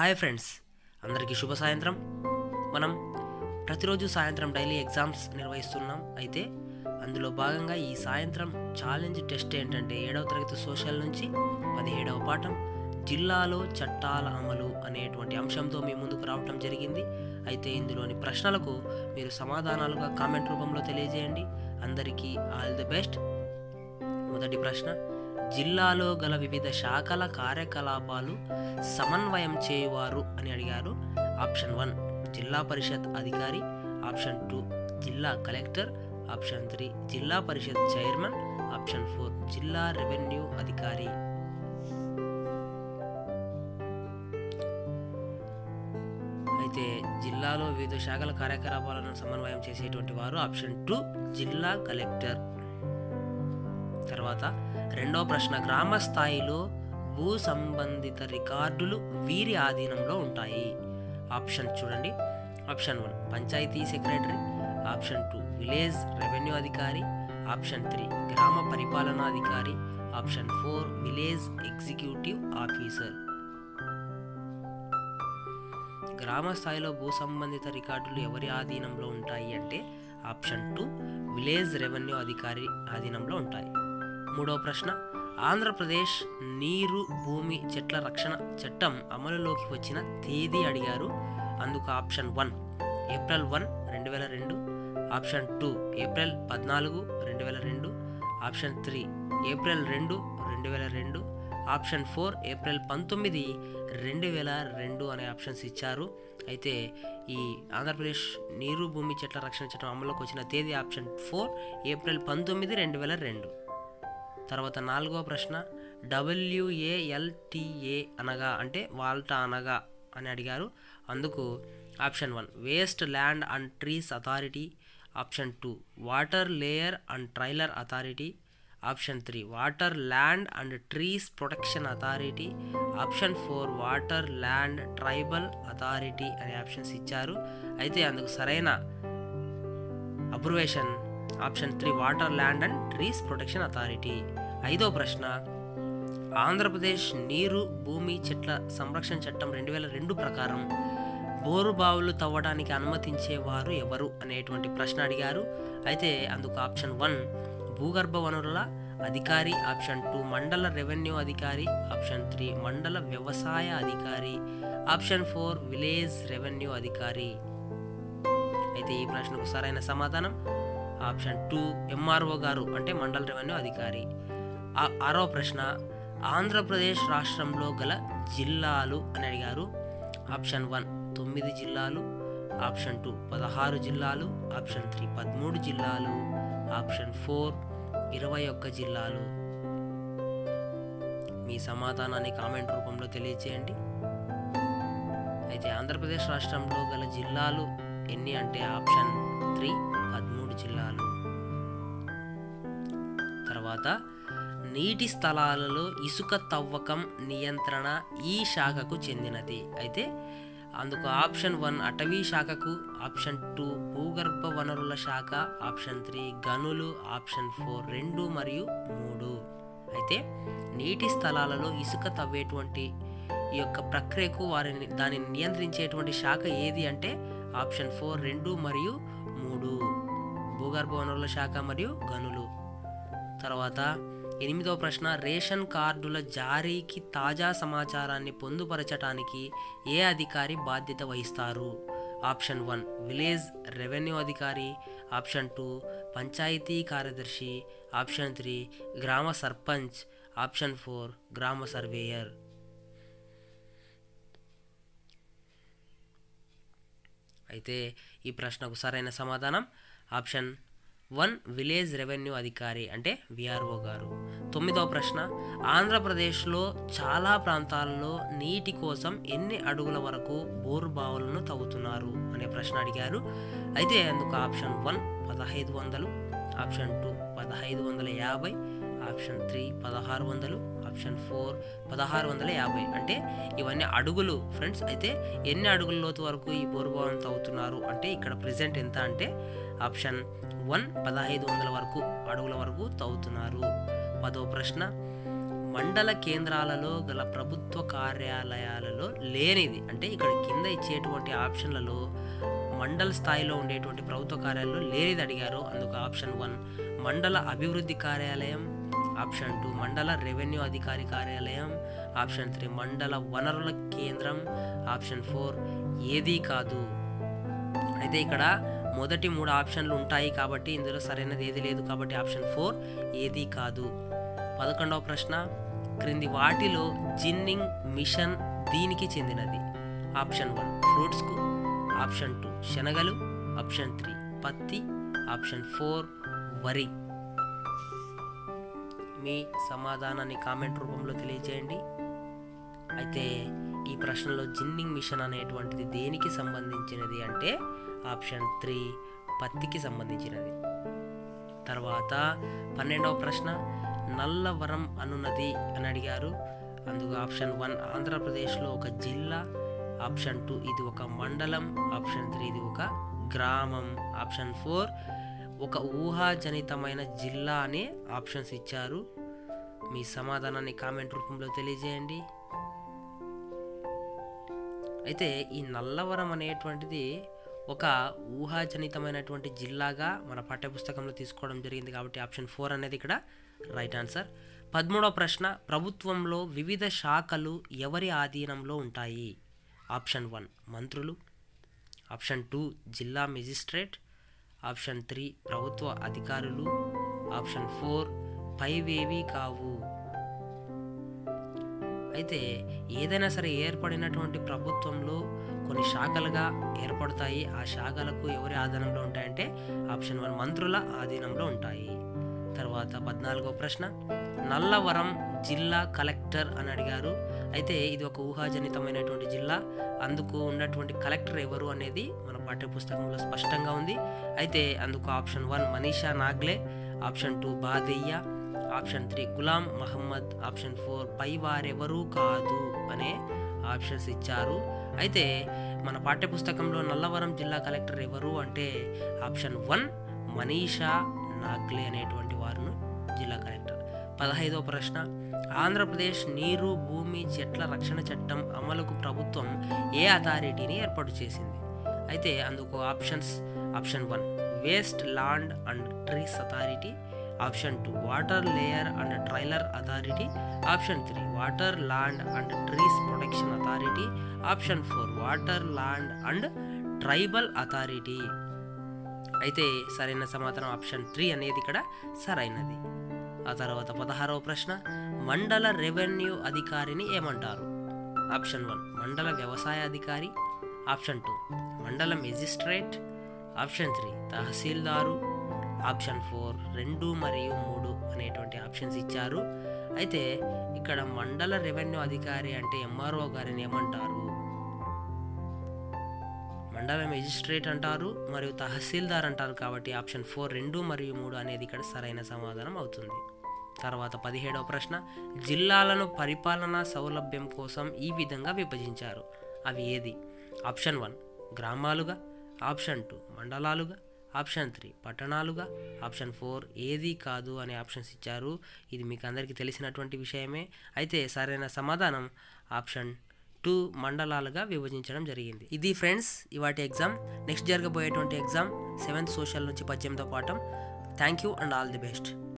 hi friends అందరికీ శుభ సాయంత్రం మనం ప్రతిరోజు సాయంత్రం డైలీ ఎగ్జామ్స్ నిర్వహిస్తున్నాం అయితే అందులో భాగంగా ఈ సాయంత్రం ఛాలెంజ్ టెస్ట్ ఏంటంటే ఏడవ తరగతి సోషల్ నుంచి పదిహేడవ పాఠం జిల్లాలో చట్టాల అమలు అనేటువంటి అంశంతో మీ ముందుకు రావటం జరిగింది అయితే ఇందులోని ప్రశ్నలకు మీరు సమాధానాలుగా కామెంట్ రూపంలో తెలియజేయండి అందరికీ ఆల్ ది బెస్ట్ మొదటి ప్రశ్న జిల్లాలో గల వివిధ శాఖల కార్యకలాపాలు సమన్వయం చేయువారు అని అడిగారు ఆప్షన్ వన్ జిల్లా పరిషత్ అధికారి ఆప్షన్ టూ జిల్లా collector option three Zilla Parishad chairman option four జిల్లా రెవెన్యూ అధికారి అయితే జిల్లాలో వివిధ శాఖల కార్యకలాపాలను సమన్వయం చేసేటువంటి వారు ఆప్షన్ టూ జిల్లా కలెక్టర్ తర్వాత రెండవ ప్రశ్న గ్రామ స్థాయిలో భూ సంబంధిత రికార్డులు వీరి ఆధీనంలో ఉంటాయి ఆప్షన్ చూడండి option one panchayat secretary option two village revenue అధికారి ఆప్షన్ త్రీ గ్రామ పరిపాలనాధికారి option four village executive officer గ్రామ స్థాయిలో భూ సంబంధిత రికార్డులు ఎవరి ఆధీనంలో ఉంటాయి అంటే ఆప్షన్ టూ విలేజ్ రెవెన్యూ అధికారి ఆధీనంలో ఉంటాయి మూడవ ప్రశ్న ఆంధ్రప్రదేశ్ నీరు భూమి చెట్ల రక్షణ చట్టం అమలులోకి వచ్చిన తేదీ అడిగారు అందుకు ఆప్షన్ వన్ ఏప్రిల్ వన్ రెండు వేల రెండు ఆప్షన్ టూ ఏప్రిల్ పద్నాలుగు రెండు వేల రెండు ఆప్షన్ త్రీ ఏప్రిల్ రెండు రెండు వేల రెండు ఆప్షన్ ఫోర్ ఏప్రిల్ పంతొమ్మిది రెండు వేల రెండు అనే ఆప్షన్స్ ఇచ్చారు అయితే ఈ ఆంధ్రప్రదేశ్ నీరు భూమి చెట్ల రక్షణ చట్టం అమలులోకి వచ్చిన తేదీ ఆప్షన్ ఫోర్ ఏప్రిల్ పంతొమ్మిది రెండు వేల రెండు తర్వాత నాలుగవ ప్రశ్న డబ్ల్యూఏఎల్టీఏ అనగా అంటే వాల్టా అనగా అని అడిగారు అందుకు option one waste land and trees authority option two water layer and trailer authority option three water land and trees protection authority option four water land tribal authority అనే ఆప్షన్స్ ఇచ్చారు అయితే అందుకు సరైన abbreviation option three water land and trees protection authority ఐదో ప్రశ్న ఆంధ్రప్రదేశ్ నీరు భూమి చెట్ల సంరక్షణ చట్టం రెండు వేల రెండు ప్రకారం బోరు బావులు తవ్వడానికి అనుమతించేవారు ఎవరు అనేటువంటి ప్రశ్న అడిగారు అయితే అందుకు ఆప్షన్ వన్ భూగర్భ వనరుల అధికారి ఆప్షన్ టూ మండల రెవెన్యూ అధికారి ఆప్షన్ త్రీ మండల వ్యవసాయ అధికారి ఆప్షన్ ఫోర్ విలేజ్ రెవెన్యూ అధికారి అయితే ఈ ప్రశ్నకు సరైన సమాధానం ఆప్షన్ టూ ఎంఆర్ఓ గారు అంటే మండల రెవెన్యూ అధికారి ఆ- ఆరో ప్రశ్న ఆంధ్రప్రదేశ్ రాష్ట్రంలో గల జిల్లాలు అని అడిగారు ఆప్షన్ వన్ తొమ్మిది జిల్లాలు ఆప్షన్ టూ పదహారు జిల్లాలు ఆప్షన్ త్రీ పదమూడు జిల్లాలు ఆప్షన్ ఫోర్ ఇరవై ఒక్క జిల్లాలు మీ సమాధానాన్ని కామెంట్ రూపంలో తెలియచేయండి అయితే ఆంధ్రప్రదేశ్ రాష్ట్రంలో గల జిల్లాలు ఎన్ని అంటే ఆప్షన్ త్రీ పదమూడు జిల్లాలు తర్వాత నీటి స్థలాలలో ఇసుక తవ్వకం నియంత్రణ ఈ శాఖకు చెందినది అయితే అందుకు ఆప్షన్ వన్ అటవీ శాఖకు ఆప్షన్ టూ భూగర్భ వనరుల శాఖ ఆప్షన్ త్రీ గనులు ఆప్షన్ ఫోర్ రెండు మరియు మూడు అయితే నీటి స్థలాలలో ఇసుక తవ్వేటువంటి ఈ యొక్క ప్రక్రియకు వారిని దానిని నియంత్రించేటువంటి శాఖ ఏది అంటే ఆప్షన్ ఫోర్ రెండు మరియు మూడు భూగర్భ వనరుల శాఖ మరియు గనులు తర్వాత ఎనిమిదో ప్రశ్న రేషన్ కార్డుల జారీకి తాజా సమాచారాన్ని పొందుపరచడానికి ఏ అధికారి బాధ్యత వహిస్తారు ఆప్షన్ వన్ విలేజ్ రెవెన్యూ అధికారి ఆప్షన్ టూ పంచాయతీ కార్యదర్శి ఆప్షన్ త్రీ గ్రామ సర్పంచ్ ఆప్షన్ ఫోర్ గ్రామ సర్వేయర్ అయితే ఈ ప్రశ్నకు సరైన సమాధానం ఆప్షన్ వన్ విలేజ్ రెవెన్యూ అధికారి అంటే విఆర్ఓ గారు తొమ్మిదవ ప్రశ్న ఆంధ్రప్రదేశ్లో చాలా ప్రాంతాల్లో నీటి కోసం ఎన్ని అడుగుల వరకు బోరు బావులను తవ్వుతున్నారు అనే ప్రశ్న అడిగారు అయితే అందుకు ఆప్షన్ వన్ పదహైదు వందలు ఆప్షన్ టూ పదహైదు వందల యాభై ఆప్షన్ త్రీ పదహారు వందలు ఆప్షన్ ఫోర్ పదహారు వందల యాభై అంటే ఇవన్నీ అడుగులు ఫ్రెండ్స్ అయితే ఎన్ని అడుగుల లోతు వరకు ఈ బోరుబావులను తవ్వుతున్నారు అంటే ఇక్కడ ప్రెసెంట్ ఎంత అంటే ఆప్షన్ వన్ పదహైదు వందల వరకు అడుగుల వరకు తవ్వుతున్నారు పదో ప్రశ్న మండల కేంద్రాలలో గల ప్రభుత్వ కార్యాలయాలలో లేనిది అంటే ఇక్కడ కింద ఇచ్చేటువంటి ఆప్షన్లలో మండల స్థాయిలో ఉండేటువంటి ప్రభుత్వ కార్యాలయంలో లేనిది అడిగారు అందుకు ఆప్షన్ వన్ మండల అభివృద్ధి కార్యాలయం ఆప్షన్ టూ మండల రెవెన్యూ అధికారి కార్యాలయం ఆప్షన్ త్రీ మండల వనరుల కేంద్రం ఆప్షన్ ఫోర్ ఏదీ కాదు అయితే ఇక్కడ మొదటి మూడు ఆప్షన్లు ఉంటాయి కాబట్టి ఇందులో సరైనది ఏది లేదు కాబట్టి ఆప్షన్ ఫోర్ ఏది కాదు పదకొండవ ప్రశ్న క్రింది వాటిలో జిన్నింగ్ మిషన్ దీనికి చెందినది ఆప్షన్ వన్ ఫ్రూట్స్కు ఆప్షన్ టూ శనగలు ఆప్షన్ త్రీ పత్తి ఆప్షన్ ఫోర్ వరి మీ సమాధానాన్ని కామెంట్ రూపంలో తెలియజేయండి అయితే ఈ ప్రశ్నలో జిన్నింగ్ మిషన్ అనేటువంటిది దేనికి సంబంధించినది అంటే ఆప్షన్ త్రీ పత్తికి సంబంధించినది తర్వాత పన్నెండవ ప్రశ్న నల్లవరం అనున్నది అని అడిగారు అందుకు ఆప్షన్ వన్ ఆంధ్రప్రదేశ్లో ఒక జిల్లా ఆప్షన్ టూ ఇది ఒక మండలం ఆప్షన్ త్రీ ఇది ఒక గ్రామం ఆప్షన్ ఫోర్ ఒక ఊహాజనితమైన జిల్లా అనే ఆప్షన్స్ ఇచ్చారు మీ సమాధానాన్ని కామెంట్ రూపంలో తెలియజేయండి అయితే ఈ నల్లవరం అనేటువంటిది ఒక ఊహాజనితమైనటువంటి జిల్లాగా మన పాఠ్యపుస్తకంలో తీసుకోవడం జరిగింది కాబట్టి ఆప్షన్ ఫోర్ అనేది ఇక్కడ రైట్ ఆన్సర్ పదమూడవ ప్రశ్న ప్రభుత్వంలో వివిధ శాఖలు ఎవరి ఆధీనంలో ఉంటాయి ఆప్షన్ వన్ మంత్రులు ఆప్షన్ టూ జిల్లా మెజిస్ట్రేట్ ఆప్షన్ త్రీ ప్రభుత్వ అధికారులు ఆప్షన్ ఫోర్ పైవేవి కావు అయితే ఏదైనా సరే ఏర్పడినటువంటి ప్రభుత్వంలో కొన్ని శాఖలుగా ఏర్పడతాయి ఆ శాఖలకు ఎవరి ఆధీనంలో ఉంటాయంటే ఆప్షన్ వన్ మంత్రుల ఆధీనంలో ఉంటాయి తర్వాత పద్నాలుగో ప్రశ్న నల్లవరం జిల్లా కలెక్టర్ అని అడిగారు అయితే ఇది ఒక ఊహాజనితమైనటువంటి జిల్లా అందుకు ఉన్నటువంటి కలెక్టర్ ఎవరు అనేది మన పాఠ్యపుస్తకంలో స్పష్టంగా ఉంది అయితే అందుకు option one Manisha Nagle option two Badayya option three Ghulam Mohammed option four పై వారెవరూ కాదు అనే ఆప్షన్స్ ఇచ్చారు అయితే మన పాఠ్యపుస్తకంలో నల్లవరం జిల్లా కలెక్టర్ ఎవరు అంటే ఆప్షన్ వన్ మనీషా నాగ్లే అనేటువంటి వారును జిల్లా కలెక్టర్ పదహైదవ ప్రశ్న ఆంధ్రప్రదేశ్ నీరు భూమి చెట్ల రక్షణ చట్టం అమలుకు ప్రభుత్వం ఏ అథారిటీని ఏర్పాటు చేసింది అయితే అందుకు options option one waste land and trees authority option two water layer and trailer authority option three water land and trees protection authority option four water land and tribal authority అయితే సరైన సమాధానం ఆప్షన్ త్రీ అనేది ఇక్కడ సరైనది ఆ తర్వాత పదహారవ ప్రశ్న మండల రెవెన్యూ అధికారిని ఏమంటారు ఆప్షన్ వన్ మండల వ్యవసాయ అధికారి ఆప్షన్ టూ మండల magistrate option three tahsildar option four రెండు మరియు మూడు అనేటువంటి ఆప్షన్స్ ఇచ్చారు అయితే ఇక్కడ మండల రెవెన్యూ అధికారి అంటే ఎంఆర్ఓ గారిని ఏమంటారు మండల మెజిస్ట్రేట్ అంటారు మరియు తహసీల్దార్ అంటారు కాబట్టి ఆప్షన్ ఫోర్ రెండు మరియు మూడు అనేది ఇక్కడ సరైన సమాధానం అవుతుంది తర్వాత పదిహేడవ ప్రశ్న జిల్లాలను పరిపాలనా సౌలభ్యం కోసం ఈ విధంగా విభజించారు అవి ఏది ఆప్షన్ వన్ గ్రామాలుగా ఆప్షన్ టూ మండలాలుగా ఆప్షన్ త్రీ పట్టణాలుగా ఆప్షన్ ఫోర్ ఏది కాదు అనే ఆప్షన్స్ ఇచ్చారు ఇది మీకు అందరికీ తెలిసినటువంటి విషయమే అయితే సరైన సమాధానం ఆప్షన్ టూ మండలాలుగా విభజించడం జరిగింది ఇది ఫ్రెండ్స్ ఇవాటి ఎగ్జామ్ నెక్స్ట్ జరగబోయేటువంటి ఎగ్జామ్ సెవెంత్ సోషల్ నుంచి పద్దెనిమిదో పాఠం thank you and all the best